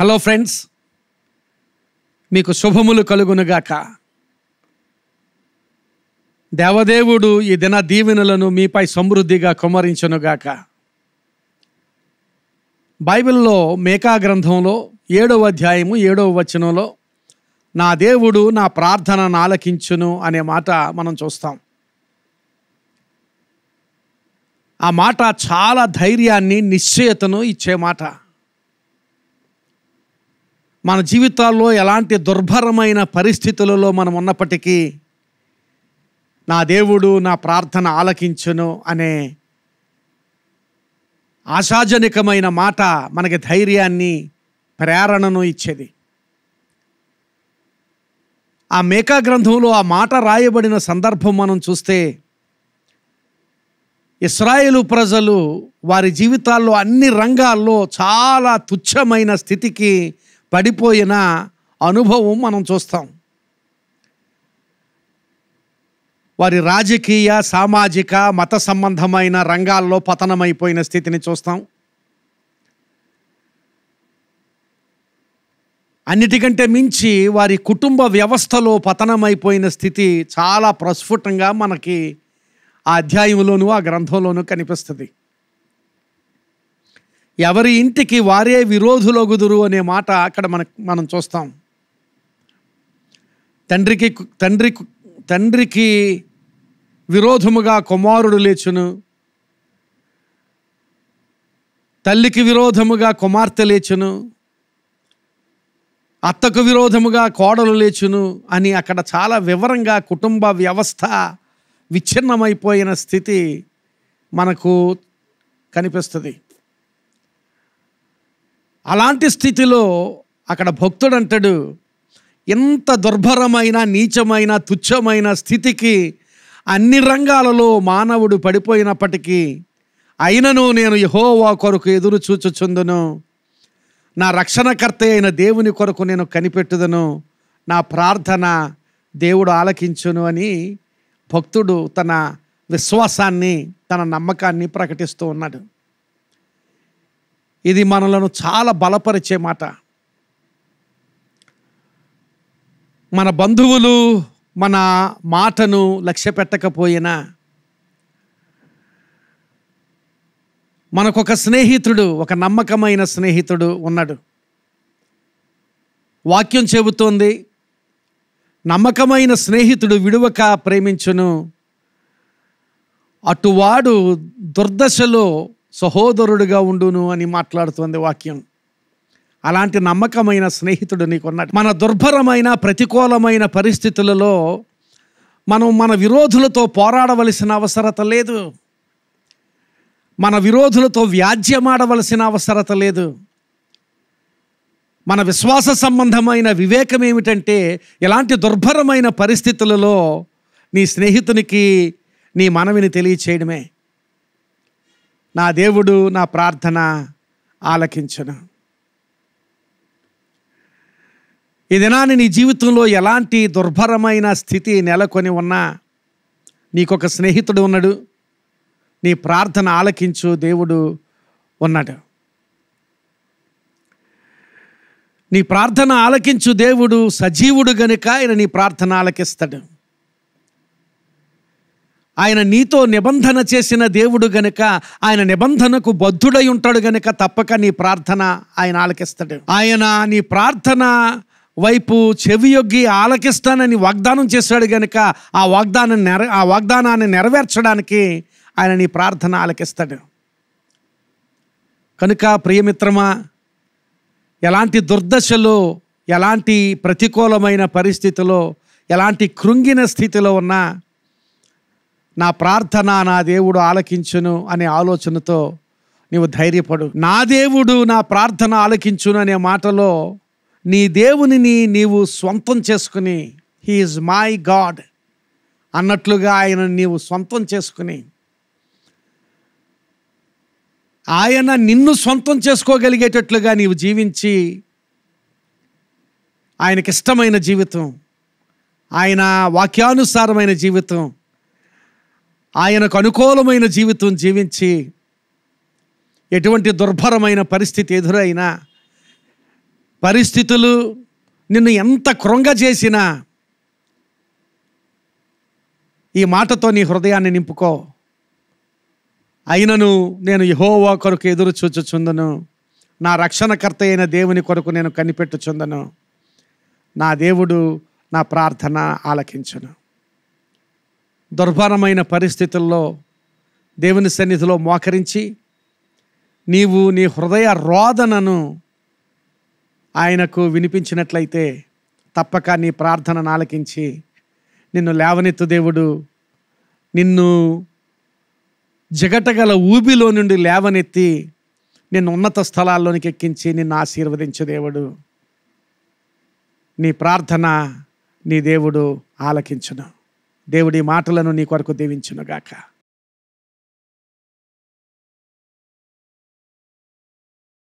hello friends మీకు శుభములు కలుగునుగాక దేవదేవుడు ఈ దిన దీవెనలను మీపై సమృద్ధిగా కుమరించునుగాక బైబిల్లో మేకా గ్రంథంలో ఏడవ అధ్యాయము ఏడవ వచనంలో నా దేవుడు నా ప్రార్థనను ఆలకించును అనే మాట మనం చూస్తాం ఆ మాట చాలా ధైర్యాన్ని నిశ్చయతను ఇచ్చే మాట మన జీవితాల్లో ఎలాంటి దుర్భరమైన పరిస్థితులలో మనం ఉన్నప్పటికీ నా దేవుడు నా ప్రార్థన ఆలకించును అనే ఆశాజనకమైన మాట మనకి ధైర్యాన్ని ప్రేరణను ఇచ్చేది ఆ మేకా గ్రంథంలో ఆ మాట రాయబడిన సందర్భం మనం చూస్తే ఇస్రాయేలు ప్రజలు వారి జీవితాల్లో అన్ని రంగాల్లో చాలా తుచ్చమైన స్థితికి పడిపోయిన అనుభవం మనం చూస్తాం వారి రాజకీయ సామాజిక మత సంబంధమైన రంగాల్లో పతనమైపోయిన స్థితిని చూస్తాం అన్నిటికంటే మించి వారి కుటుంబ వ్యవస్థలో పతనమైపోయిన స్థితి చాలా ప్రస్ఫుటంగా మనకి ఆ అధ్యాయంలోనూ ఆ గ్రంథంలోనూ కనిపిస్తుంది ఎవరి ఇంటికి వారే విరోధులగుదురు అనే మాట అక్కడ మన మనం చూస్తాం తండ్రికి తండ్రి తండ్రికి విరోధముగా కుమారుడు లేచును తల్లికి విరోధముగా కుమార్తె లేచును అత్తకు విరోధముగా కోడలు లేచును అని అక్కడ చాలా వివరంగా కుటుంబ వ్యవస్థ విచ్ఛిన్నమైపోయిన స్థితి మనకు కనిపిస్తుంది అలాంటి స్థితిలో అక్కడ భక్తుడు అంటాడు ఎంత దుర్భరమైన నీచమైన తుచ్చమైన స్థితికి అన్ని రంగాలలో మానవుడు పడిపోయినప్పటికీ అయినను నేను యహోవా కొరకు ఎదురు చూచుచుందును నా రక్షణకర్త అయిన దేవుని కొరకు నేను కనిపెట్టుదను నా ప్రార్థన దేవుడు ఆలకించును అని భక్తుడు తన విశ్వాసాన్ని తన నమ్మకాన్ని ప్రకటిస్తూ ఉన్నాడు ఇది మనలను చాలా బలపరిచే మాట మన బంధువులు మన మాటను లక్ష్య పెట్టకపోయినా మనకొక స్నేహితుడు ఒక నమ్మకమైన స్నేహితుడు ఉన్నాడు వాక్యం చెబుతోంది నమ్మకమైన స్నేహితుడు విడువక ప్రేమించును అటువాడు దుర్దశలో సహోదరుడిగా ఉండును అని మాట్లాడుతోంది వాక్యం అలాంటి నమ్మకమైన స్నేహితుడు నీకున్నాడు మన దుర్భరమైన ప్రతికూలమైన పరిస్థితులలో మనం మన విరోధులతో పోరాడవలసిన అవసరత లేదు మన విరోధులతో వ్యాజ్యమాడవలసిన అవసరత లేదు మన విశ్వాస సంబంధమైన వివేకం ఏమిటంటే ఎలాంటి దుర్భరమైన పరిస్థితులలో నీ స్నేహితునికి నీ మనవిని తెలియచేయడమే నా దేవుడు నా ప్రార్థన ఆలకించను ఈ దినాన్ని నీ జీవితంలో ఎలాంటి దుర్భరమైన స్థితి నెలకొని ఉన్నా నీకొక స్నేహితుడు ఉన్నాడు నీ ప్రార్థన ఆలకించు దేవుడు ఉన్నాడు నీ ప్రార్థన ఆలకించు దేవుడు సజీవుడు గనుక ఆయన నీ ప్రార్థన ఆలకిస్తాడు ఆయన నీతో నిబంధన చేసిన దేవుడు గనుక ఆయన నిబంధనకు బద్ధుడై ఉంటాడు గనుక తప్పక నీ ప్రార్థన ఆయన ఆలకిస్తాడు ఆయన నీ ప్రార్థన వైపు చెవియొగ్గి ఆలకిస్తానని వాగ్దానం చేశాడు గనుక ఆ వాగ్దానం నెర ఆ వాగ్దానాన్ని నెరవేర్చడానికి ఆయన నీ ప్రార్థన ఆలకిస్తాడు కనుక ప్రియమిత్రమా ఎలాంటి దుర్దశలో ఎలాంటి ప్రతికూలమైన పరిస్థితిలో ఎలాంటి కృంగిన స్థితిలో ఉన్నా నా ప్రార్థన నా దేవుడు ఆలకించును అనే ఆలోచనతో నీవు ధైర్యపడు నా దేవుడు నా ప్రార్థన ఆలకించును అనే మాటలో నీ దేవునిని నీవు స్వంతం చేసుకుని హీఈస్ మై గాడ్ అన్నట్లుగా ఆయన నీవు సొంతం చేసుకుని ఆయన నిన్ను సొంతం చేసుకోగలిగేటట్లుగా నీవు జీవించి ఆయనకిష్టమైన జీవితం ఆయన వాక్యానుసారమైన జీవితం ఆయనకు అనుకూలమైన జీవితం జీవించి ఎటువంటి దుర్భరమైన పరిస్థితి ఎదురైనా పరిస్థితులు నిన్ను ఎంత కృంగజేసినా ఈ మాటతో నీ హృదయాన్ని నింపుకో అయినను నేను యహోవా కొరకు ఎదురు చూచుచుందను నా రక్షణకర్త అయిన దేవుని కొరకు నేను కనిపెట్టుచుందను నా దేవుడు నా ప్రార్థన ఆలకించును దుర్భరమైన పరిస్థితుల్లో దేవుని సన్నిధిలో మోకరించి నీవు నీ హృదయ రోదనను ఆయనకు వినిపించినట్లయితే తప్పక నీ ప్రార్థనను ఆలకించి నిన్ను లేవనెత్తు దేవుడు నిన్ను జగటగల ఊబిలో నుండి లేవనెత్తి నిన్ను ఉన్నత స్థలాల్లోనికి ఎక్కించి నిన్ను ఆశీర్వదించు దేవుడు నీ ప్రార్థన నీ దేవుడు ఆలకించును దేవుడి మాటలను నీ కొరకు దీవించునుగాక